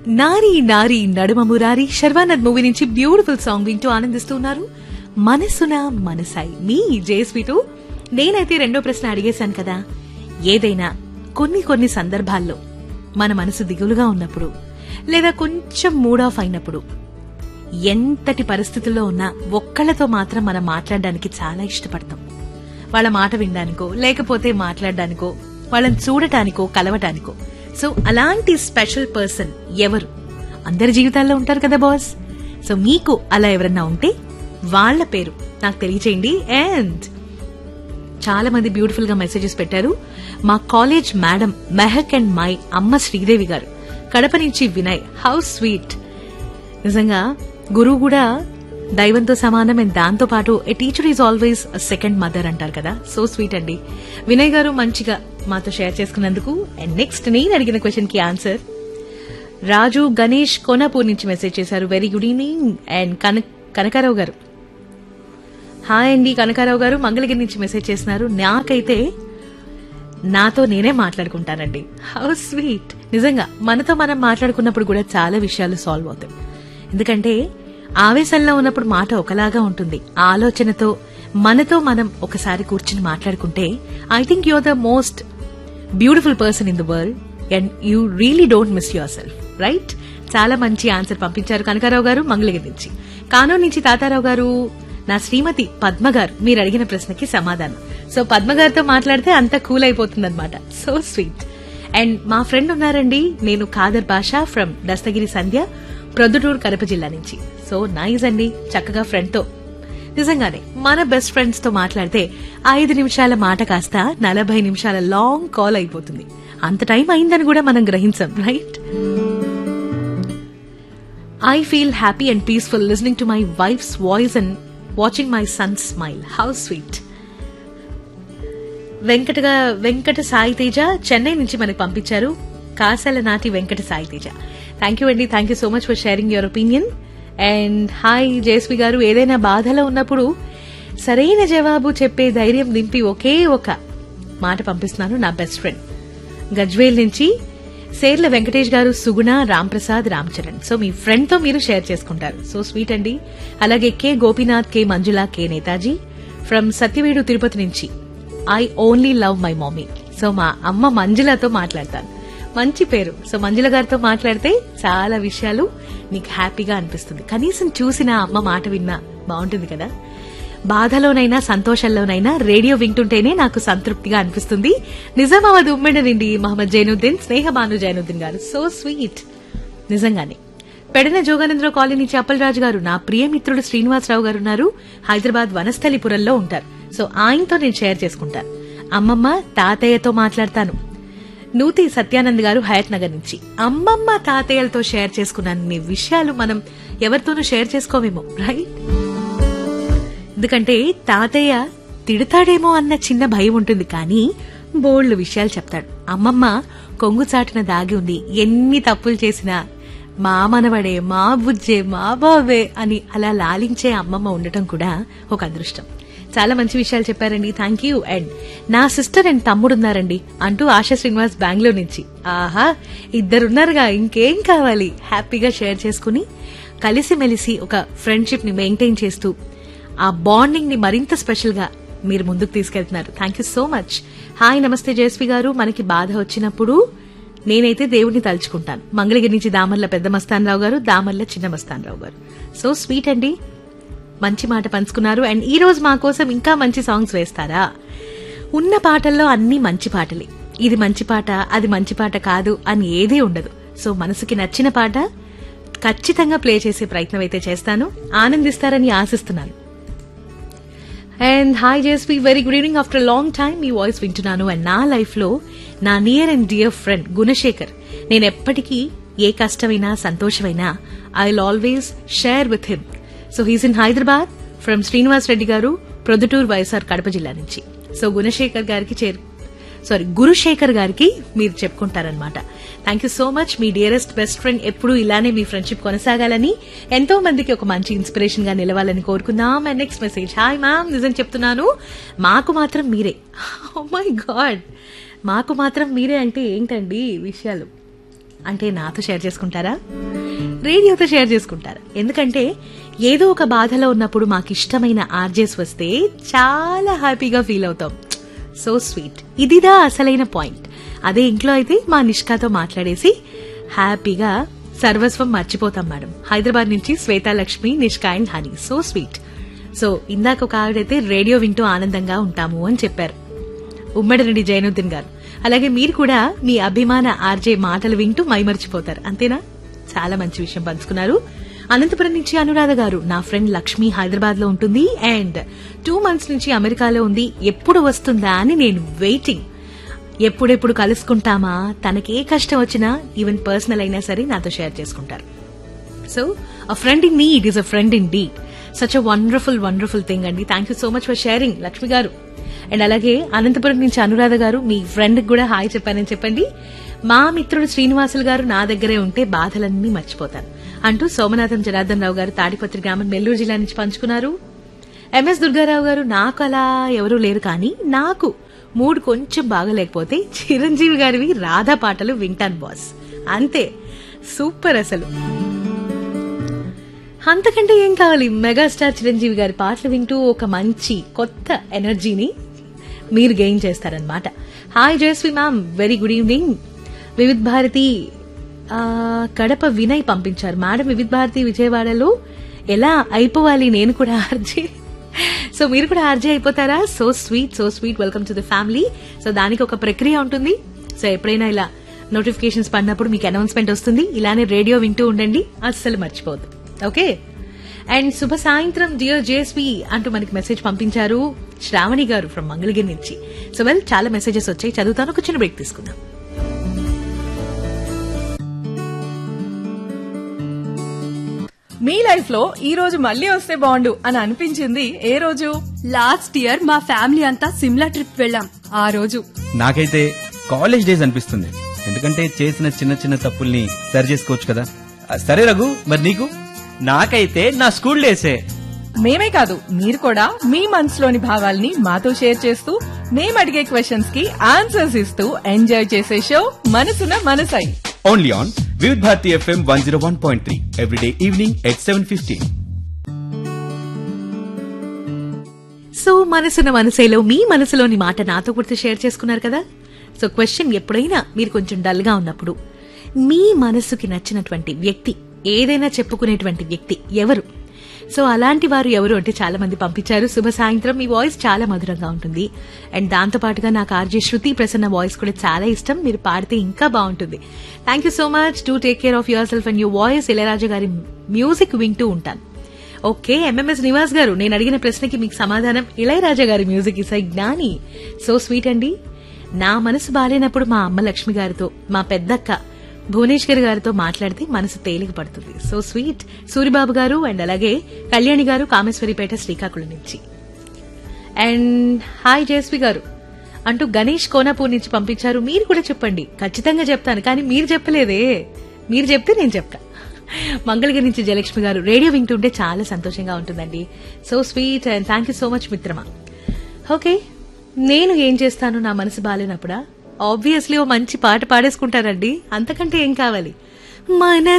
నారీ నారీ నడుమ మురారి శర్వానంద్ మూవీ నుంచి beautiful song వింటూ ఆనందిస్తున్నారు మనసున మనసాయి మీ జేస్విటు నేనైతే రెండో ప్రశ్న అడిగేశాను కదా ఏదైనా కొన్ని కొన్ని సందర్భాల్లో మన మనసు దిగులుగా ఉన్నప్పుడు లేదా కొంచెం మూడ్ ఆఫ్ అయినప్పుడు ఎంతటి పరిస్థితుల్లో ఉన్నా ఒక్కళ్ళతో మాత్రం మనం మాట్లాడడానికి చాలా ఇష్టపడతాం వాళ్ళ మాట వినడానికో లేకపోతే మాట్లాడడానికో వాళ్ళని చూడటానికో కలవటానికో సో అలాంటి స్పెషల్ పర్సన్ ఎవరు అందరి జీవితాల్లో ఉంటారు కదా బాస్ సో మీకు అలా ఎవరన్నా ఉంటే వాళ్ళ పేరు నాకు తెలియచేయండి అండ్ చాలా మంది బ్యూటిఫుల్ గా మెసేజెస్ పెట్టారు మా college madam Mehak and my అమ్మ శ్రీదేవి గారు కడప నుంచి వినయ్ హౌ స్వీట్ నిజంగా గురువు కూడా దైవంతో సమానం అండ్ దాంతో పాటు a teacher is always second mother అంటారు కదా సో స్వీట్ అండి వినయ్ గారు మంచిగా మాతో షేర్ చేసుకున్నందుకు అండ్ నెక్స్ట్ నేను అడిగిన క్వశ్చన్ కి ఆన్సర్ రాజు గణేష్ కోనాపూర్ నుంచి మెసేజ్ చేశారు very good evening and Kanaka Kanakarao garu hi అండి కనకారావు గారు మంగళగిరి నుంచి మెసేజ్ చేస్తున్నారు నాకైతే నాతో నేనే మాట్లాడుకుంటానండి హౌ స్వీట్ నిజంగా మనతో మనం మాట్లాడుకున్నప్పుడు కూడా చాలా విషయాలు సాల్వ్ అవుతాయి ఎందుకంటే ఆవేశంలో ఉన్నప్పుడు మాట ఒకలాగా ఉంటుంది ఆలోచనతో మనతో మనం ఒకసారి కూర్చుని మాట్లాడుకుంటే I think you're the most beautiful person in the world and you really don't miss yourself right చాలా మంచి ఆన్సర్ పంపించారు కనకారావు గారు మంగళగిరి నుంచి కానూరు నుంచి తాతారావు గారు నా శ్రీమతి పద్మ గారు మీరు అడిగిన ప్రశ్నకి సమాధానం సో పద్మ గారితో మాట్లాడితే అంత కూల్ అయిపోతుంది అనమాట సో స్వీట్ అండ్ మా ఫ్రెండ్ ఉన్నారండి నేను ఖాదర్ బాషా ఫ్రమ్ దస్తగిరి సంధ్య ప్రొద్దుటూరు కడప జిల్లా నుంచి సో నైస్ అండి చక్కగా ఫ్రెండ్ తో నిజంగానే మన బెస్ట్ ఫ్రెండ్స్ తో మాట్లాడితే ఐదు నిమిషాల మాట కాస్త నలభై నిమిషాల లాంగ్ కాల్ అయిపోతుంది అంత టైం అయిందని కూడా మనం గ్రహించాం right I feel happy and peaceful listening to my wife's voice and watching my son smile how sweet వెంకటగా వెంకట సాయి తేజ చెన్నై నుంచి మనకు పంపించారు కాసాల నాటి వెంకట సాయి తేజ థ్యాంక్ యూ అండి thank you so much for sharing your opinion and hi Jayashwi garu ఏదైనా బాధలో ఉన్నప్పుడు సరైన జవాబు చెప్పే ధైర్యం దింపి ఒకే ఒక మాట పంపిస్తున్నాను నా బెస్ట్ ఫ్రెండ్ గజ్వేల్ నుంచి సేర్ల వెంకటేష్ గారు సుగుణ రాంప్రసాద్ రామ్ చరణ్ సో మీ ఫ్రెండ్ తో మీరు షేర్ చేసుకుంటారు సో స్వీట్ అండి అలాగే K Gopinath K Manjula K Netaji from Satyavedu Tirupati నుంచి I only love my mummy so మా అమ్మ మంజులతో మాట్లాడతాను మంచి పేరు సో మంజుల గారితో మాట్లాడితే చాలా విషయాలు నీకు హ్యాపీగా అనిపిస్తుంది కనీసం చూసిన అమ్మ మాట విన్నా బాగుంటుంది కదా బాధలోనైనా సంతోషంలోనైనా రేడియో వింటుంటేనే నాకు సంతృప్తిగా అనిపిస్తుంది నిజామాబాద్ ఉమ్మెడ నుండి మహమ్మద్ జైనుద్దీన్ స్నేహ భాను జైనుద్దీన్ గారు సో స్వీట్ నిజంగానే పెడన జోగానందరావు కాలనీ నుంచి అప్పలరాజు గారు నా ప్రియమిత్రుడు శ్రీనివాసరావు గారు ఉన్నారు హైదరాబాద్ వనస్థలిపురంలో ఉంటారు సో ఆయనతో నేను షేర్ చేసుకుంటాను అమ్మమ్మ తాతయ్యతో మాట్లాడతాను నూతి సత్యానంద్ గారు హయత్ నగర్ నుంచి అమ్మమ్మ తాతయ్యలతో షేర్ చేసుకున్నాను విషయాలు మనం ఎవరితోనూ షేర్ చేసుకోవేమో రైట్ ఎందుకంటే తాతయ్య తిడతాడేమో అన్న చిన్న భయం ఉంటుంది కానీ బోల్డ్ విషయాలు చెప్తాడు అమ్మమ్మ కొంగు చాటున దాగి ఉంది ఎన్ని తప్పులు చేసినా మా మనవడే మా బుజ్జే మా బావే అని అలా లాలించే అమ్మమ్మ ఉండటం కూడా ఒక అదృష్టం చాలా మంచి విషయాలు చెప్పారండి థ్యాంక్ యూ అండ్ నా సిస్టర్ అండ్ తమ్ముడున్నారండి అంటూ ఆశా శ్రీనివాస్ బెంగళూరు నుంచి ఆహా ఇద్దరున్నారుగా ఇంకేం కావాలి హ్యాపీగా షేర్ చేసుకుని కలిసిమెలిసి ఒక ఫ్రెండ్షిప్ ని మెయింటైన్ చేస్తూ ఆ బాండింగ్ ని మరింత స్పెషల్ గా మీరు ముందుకు తీసుకెళ్తున్నారు thank you so much hi నమస్తే జయశ్రీ గారు మనకి బాధ వచ్చినప్పుడు నేనైతే దేవుడిని తలుచుకుంటాను మంగళగిరి నుంచి దామర్ల పెద్ద మస్తానరావు గారు దామర్ల చిన్న మస్తానరావు గారు సో స్వీట్ అండి మంచి మాట పంచుకున్నారు అండ్ ఈ రోజు మా కోసం ఇంకా మంచి సాంగ్స్ వేస్తారా ఉన్న పాటల్లో అన్ని మంచి పాటలే ఇది మంచి పాట అది మంచి పాట కాదు అని ఏదీ ఉండదు సో మనసుకి నచ్చిన పాట ఖచ్చితంగా ప్లే చేసే ప్రయత్నం అయితే చేస్తాను ఆనందిస్తారని ఆశిస్తున్నాను and hi Jeswi very good evening after long time మీ వాయిస్ వింటున్నాను అండ్ నా లైఫ్ లో నా near and dear friend Gunasekhar నేను ఎప్పటికీ ఏ కష్టమైనా సంతోషమైనా I will always share with him so he's in Hyderabad from Srinivas Reddy garu Proddatur YSR Kadapa జిల్లా నుంచి సో గుణశేఖర్ గారికి చేరు సారీ గురుశేఖర్ గారికి మీరు చెప్పుకుంటారనమాట థ్యాంక్ యూ సో మచ్ మీ డియరెస్ట్ బెస్ట్ ఫ్రెండ్ ఎప్పుడు ఇలానే మీ ఫ్రెండ్షిప్ కొనసాగాలని ఎంతో మందికి ఒక మంచి ఇన్స్పిరేషన్ గా నిలవాలని కోరుకుందాం and next message hi ma'am నిజం చెప్తున్నాను మాకు మాత్రం మీరే మై గాడ్ మాకు మాత్రం మీరే అంటే ఏంటండి విషయాలు అంటే నాతో షేర్ చేసుకుంటారా రేడియోతో షేర్ చేసుకుంటారా ఎందుకంటే ఏదో ఒక బాధలో ఉన్నప్పుడు మాకు ఇష్టమైన ఆర్జేస్ వస్తే చాలా హ్యాపీగా ఫీల్ అవుతాం సో స్వీట్ ఇదిదా అసలైన పాయింట్ అదే ఇంట్లో అయితే మా నిష్కాతో మాట్లాడేసి హ్యాపీగా సర్వస్వం మర్చిపోతాం మేడం హైదరాబాద్ నుంచి Swetalakshmi Nishka and honey so sweet so ఇందాక ఒక ఆవిడైతే రేడియో వింటూ ఆనందంగా ఉంటాము అని చెప్పారు ఉమ్మడి నుండి జైనుద్దీన్ గారు అలాగే మీరు కూడా మీ అభిమాన ఆర్జే మాటలు వింటూ మైమర్చిపోతారు అంతేనా చాలా మంచి విషయం పంచుకున్నారు అనంతపురం నుంచి అనురాధ గారు నా ఫ్రెండ్ లక్ష్మి హైదరాబాద్ లో ఉంటుంది అండ్ టూ మంత్స్ నుంచి అమెరికాలో ఉంది ఎప్పుడు వస్తుందా అని నేను వెయిటింగ్ ఎప్పుడెప్పుడు కలుసుకుంటామా తనకి ఏ కష్టం వచ్చినా ఈవెన్ పర్సనల్ అయినా సరే నాతో షేర్ చేసుకుంటారు so a friend in need is a friend indeed such a wonderful wonderful thing అండి thank you so much for sharing Lakshmi garu and అలాగే అనంతపురం నుంచి అనురాధ గారు మీ ఫ్రెండ్ కూడా హాయ్ చెప్పానని చెప్పండి మా మిత్రుడు శ్రీనివాసులు గారు నా దగ్గరే ఉంటే బాధలన్నీ మర్చిపోతాను అంటూ సోమనాథం జనార్దన్ రావు గారు తాడిపత్రి గ్రామం నెల్లూరు జిల్లా నుంచి పంచుకున్నారు ఎంఎస్ దుర్గారావు గారు నాకు అలా ఎవరూ లేరు కానీ నాకు మూడ్ కొంచెం బాగలేకపోతే చిరంజీవి గారివి రాధా పాటలు వింటాను బాస్ అంతే సూపర్ అసలు అంతకంటే ఏం కావాలి మెగాస్టార్ చిరంజీవి గారి పాటలు వింటూ ఒక మంచి కొత్త ఎనర్జీని మీరు గెయిన్ చేస్తారనమాట hi Jayashree ma'am very good evening Vividh Bharati ఆ, కడప వినయ్ పంపించారు మేడం వివిధ్ భారతి విజయవాడలో ఎలా అయిపోవాలి నేను కూడా ఆర్జే సో మీరు కూడా ఆర్జే అయిపోతారా so sweet so sweet welcome to the family so దానికి ఒక ప్రక్రియ ఉంటుంది సో ఎప్పుడైనా ఇలా నోటిఫికేషన్స్ పడినప్పుడు మీకు అనౌన్స్మెంట్ వస్తుంది ఇలానే రేడియో వింటూ ఉండండి అస్సలు మర్చిపోవద్దు ఓకే అండ్ శుభ సాయంత్రం డియర్ జేఎస్వి అంటూ మనకి మెసేజ్ పంపించారు శ్రావణి గారు ఫ్రమ్ మంగళగిరి నుంచి సో వెల్ చాలా మెసేజెస్ వచ్చాయి చదువుతాను ఒక చిన్న బ్రేక్ తీసుకుందాం మీ లైఫ్ లో ఈ రోజు మళ్ళీ వస్తే బాగుండు అని అనిపించింది ఏ రోజు లాస్ట్ ఇయర్ మా ఫ్యామిలీ అంతా సిమ్లా ట్రిప్ వెళ్ళాం ఆ రోజు నాకైతే కాలేజ్ డేస్ అనిపిస్తుంది ఎందుకంటే చేసిన చిన్న చిన్న తప్పుల్ని సరి చేసుకోవచ్చు కదా ఆ, సరే రఘు మరి నీకు నాకైతే నా స్కూల్ డేసే మేమే కాదు మీరు కూడా మీ మనసులోని భావాల్ని మాతో షేర్ చేస్తూ మేము అడిగే క్వశ్చన్స్ కి ఆన్సర్స్ ఇస్తూ ఎంజాయ్ చేసే show Manasuna Manasai only on Vividh Bharati FM one zero one point three everyday evening at seven fifteen so Manasuna మనసేలో మీ మనసులోని మాట నాతో కూడా షేర్ చేసుకున్నారు కదా సో క్వశ్చన్ ఎప్పుడైనా మీరు కొంచెం డల్ గా ఉన్నప్పుడు మీ మనసుకి నచ్చినటువంటి వ్యక్తి ఏదైనా చెప్పుకునేటువంటి వ్యక్తి ఎవరు సో అలాంటి వారు ఎవరు అంటే చాలా మంది పంపించారు శుభ సాయంత్రం మీ వాయిస్ చాలా మధురంగా ఉంటుంది అండ్ దాంతో పాటుగా నాకు ఆర్జే శృతి ప్రసన్న వాయిస్ కూడా చాలా ఇష్టం మీరు పాడితే ఇంకా బాగుంటుంది thank you so much to take care of yourself and your voice Ilaiyaraaja గారి మ్యూజిక్ వింటూ ఉంటాను ఓకే ఎంఎంఎస్ నివాస్ గారు నేను అడిగిన ప్రశ్నకి మీకు సమాధానం ఇళయరాజా గారి మ్యూజిక్ ఇస్ జ్ఞాని సో స్వీట్ అండి నా మనసు బాలేనప్పుడు మా అమ్మ లక్ష్మి గారితో మా పెద్దక్క భువనేశ్వరి గారితో మాట్లాడితే మనసు తేలిక పడుతుంది సో స్వీట్ సూరిబాబు గారు అండ్ అలాగే కళ్యాణి గారు కామేశ్వరిపేట శ్రీకాకుళం నుంచి అండ్ హాయ్ జయశ్వి గారు అంటూ గణేష్ కోనాపూర్ నుంచి పంపించారు మీరు కూడా చెప్పండి ఖచ్చితంగా చెప్తాను కానీ మీరు చెప్పలేదే మీరు చెప్తే నేను చెప్తా మంగళగిరి నుంచి జయలక్ష్మి గారు రేడియో వింటుంటే చాలా సంతోషంగా ఉంటుందండి so sweet and thank you so much మిత్రమా ఓకే నేను ఏం చేస్తాను నా మనసు బాలేనప్పుడా ఆబ్వియస్లీ ఓ మంచి పాట పాడేసుకుంటారండి అంతకంటే ఏం కావాలి మన